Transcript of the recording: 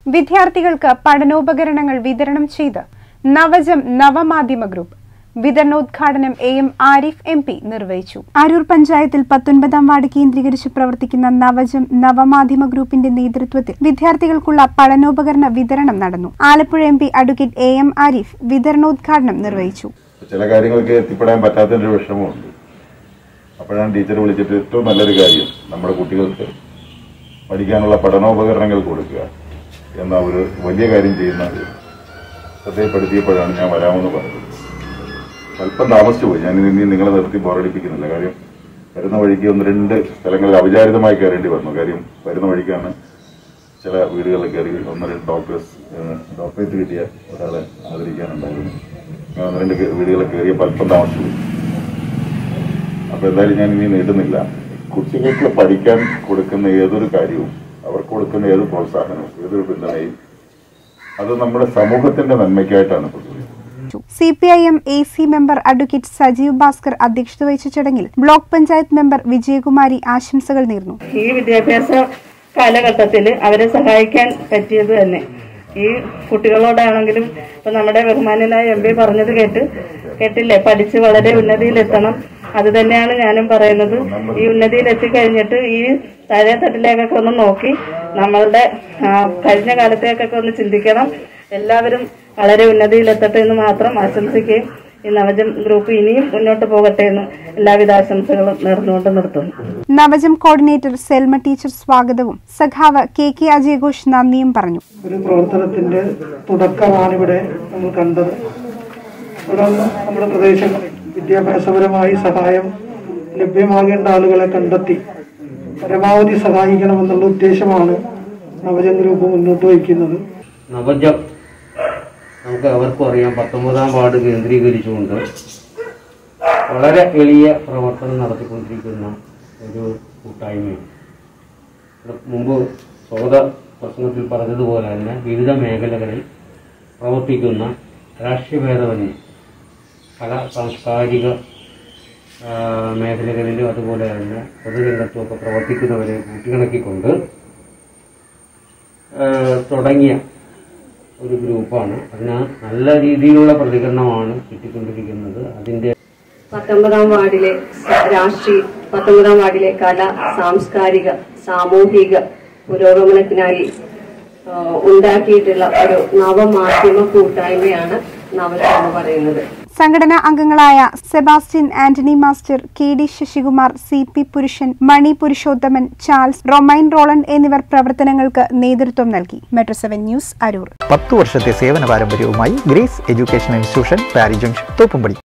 വിദ്യാർത്ഥികൾക്ക് പഠനോപകരണങ്ങൾ വിതരണം ചെയ്ത് നവജം നവമാധ്യമ ഗ്രൂപ്പ് വിതരണോദ്ഘാടനം A M Arif M P നിർവഹിച്ചു അരൂർ പഞ്ചായത്തിൽ പത്തൊൻപതാം വാർഡ് കേന്ദ്രീകരിച്ച് പ്രവർത്തിക്കുന്ന നവജം നവമാധ്യമ ഗ്രൂപ്പിന്റെ നേതൃത്വത്തിൽ വിദ്യാർത്ഥികൾക്കുള്ള പഠനോപകരണ വിതരണം നടന്നു Alappuzha M P advocate A M Arif വിതരണോദ്ഘാടനം നിർവഹിച്ചു ചില കാര്യങ്ങൾക്ക് എത്തിപ്പെടാൻ പറ്റാത്തതിന്റെ വിഷമമുണ്ട് അപ്പോഴാണ് ടീച്ചർ വിളിച്ചിട്ട് ഏറ്റവും നല്ലൊരു കാര്യം നമ്മുടെ കുട്ടികൾക്ക് പഠിക്കാനുള്ള പഠനോപകരണങ്ങൾ കൊടുക്കുക എന്ന ഒരു വലിയ കാര്യം ചെയ്യുന്ന ശ്രദ്ധയപ്പെടുത്തിയപ്പോഴാണ് ഞാൻ വരാമെന്ന് പറഞ്ഞത് അല്പം താമസിച്ചു പോയി ഞാൻ ഇനി നിങ്ങളെ നിർത്തി ബോറടിപ്പിക്കുന്നില്ല കാര്യം വരുന്ന വഴിക്ക് ഒന്ന് രണ്ട് സ്ഥലങ്ങളിൽ അവിചാരിതമായി കയറേണ്ടി വന്നു കാര്യം വരുന്ന വഴിക്കാണ് ചില വീടുകളിൽ കയറി ഒന്ന് രണ്ട് ഡോക്ടേഴ്സ് ഡോക്ടറേറ്റ് കിട്ടിയ ഒരാളെ ആദരിക്കാനുണ്ടായിരുന്നു ഞാൻ ഒന്ന് രണ്ട് വീടുകളിൽ കയറിയപ്പോൾ അല്പം താമസിച്ചു പോയി അപ്പൊ എന്തായാലും ഞാൻ ഇനി നീട്ടുന്നില്ല കുട്ടികൾക്ക് പഠിക്കാൻ കൊടുക്കുന്ന ഏതൊരു കാര്യവും അവർക്ക് കൊടുക്കുന്ന ഏത് പ്രോത്സാഹനവും ഏതൊരു പിന്തുണയും അത് നമ്മുടെ സമൂഹത്തിന്റെ നന്മയ്ക്കായിട്ടാണ് പൊതുവെ C P I M A C member advocate Sajeev Bhaskar അധ്യക്ഷത വഹിച്ച ചടങ്ങിൽ ബ്ലോക്ക് പഞ്ചായത്ത് മെമ്പർ വിജയകുമാരി ആശംസകൾ നേർന്നു ഈ വിദ്യാഭ്യാസ കാലഘട്ടത്തിൽ അവരെ സഹായിക്കാൻ പറ്റിയത് തന്നെ ഈ കുട്ടികളോടാണെങ്കിലും ഇപ്പൊ നമ്മുടെ ബഹുമാനനായ എം പി പറഞ്ഞത് കേട്ട് കേട്ടില്ലേ പഠിച്ച് വളരെ ഉന്നതിയിലെത്തണം അത് തന്നെയാണ് ഞാനും പറയുന്നത് ഈ ഉന്നതിയിൽ എത്തിക്കഴിഞ്ഞിട്ട് ഈ താഴെ തട്ടിലേക്കൊക്കെ ഒന്ന് നോക്കി നമ്മളുടെ ആ, കഴിഞ്ഞ കാലത്തേക്കൊക്കെ ഒന്ന് ചിന്തിക്കണം എല്ലാവരും വളരെ ഉന്നതിയിലെത്തട്ടെ എന്ന് മാത്രം ആശംസിക്കുകയും ഈ നവജം ഗ്രൂപ്പ് ഇനിയും മുന്നോട്ട് പോകട്ടെ എന്ന് എല്ലാവിധ ആശംസകളും നേർന്നുകൊണ്ട് നിർത്തുന്നു നവജം കോർഡിനേറ്റർ സെൽമ ടീച്ചർ സ്വാഗതവും സഖാവ് കെ കെ അജയഘോഷ് നന്ദിയും പറഞ്ഞു ഒരു പ്രവർത്തനത്തിന്റെ തുടക്കമാണിവിടെ നമ്മൾ കണ്ടത് തുടർന്ന് നമ്മുടെ പ്രദേശങ്ങളിൽ വിദ്യാഭ്യാസപരമായി സഹായം ലഭ്യമാകേണ്ട ആളുകളെ കണ്ടെത്തി പരമാവധി സഹായിക്കണമെന്നുള്ള ഉദ്ദേശമാണ് നവജൻ ഗ്രൂപ്പ് മുന്നോട്ട് വയ്ക്കുന്നത് നവജം നമുക്ക് അവർക്കും അറിയാം പത്തൊമ്പതാം വാർഡ് കേന്ദ്രീകരിച്ചുകൊണ്ട് വളരെ എളിയ പ്രവർത്തനം നടത്തിക്കൊണ്ടിരിക്കുന്ന ഒരു കൂട്ടായ്മയാണ് ഇവിടെ മുമ്പ് സ്വാഗത പ്രസംഗത്തിൽ പറഞ്ഞതുപോലെ തന്നെ വിവിധ മേഖലകളിൽ പ്രവർത്തിക്കുന്ന രാഷ്ട്രീയഭേദമന്യേ പല സാംസ്കാരിക ആ, മേഖലകളിലും അതുപോലെ തന്നെ പൊതുരംഗത്തുമൊക്കെ പ്രവർത്തിക്കുന്നവരെ കൂട്ടിയിണക്കിക്കൊണ്ട് ആ, തുടങ്ങിയ ഒരു ഗ്രൂപ്പാണ് അതിന് നല്ല രീതിയിലുള്ള പ്രതികരണമാണ് കിട്ടിക്കൊണ്ടിരിക്കുന്നത് അതിന്റെ പത്തൊമ്പതാം വാർഡിലെ സ- രാഷ്ട്രീയ പത്തൊമ്പതാം വാർഡിലെ കല സാംസ്കാരിക സാമൂഹിക പുരോഗമനത്തിനായി ആ, ഉണ്ടാക്കിയിട്ടുള്ള ഒരു നവമാധ്യമ കൂട്ടായ്മയാണ് നവജം എന്ന് പറയുന്നത് സംഘടനാ അംഗങ്ങളായ Sebastian Antony master K D Sasikumar C P Purushan Mani Purushothaman Charles Romaine Roland എന്നിവർ പ്രവർത്തനങ്ങൾക്ക് നേതൃത്വം നൽകി മെട്രോ സെവൻ ന്യൂസ് അരൂർ പത്തു വർഷത്തെ സേവന പാരമ്പര്യവുമായി Grace education institution Pari junction Thoppumpady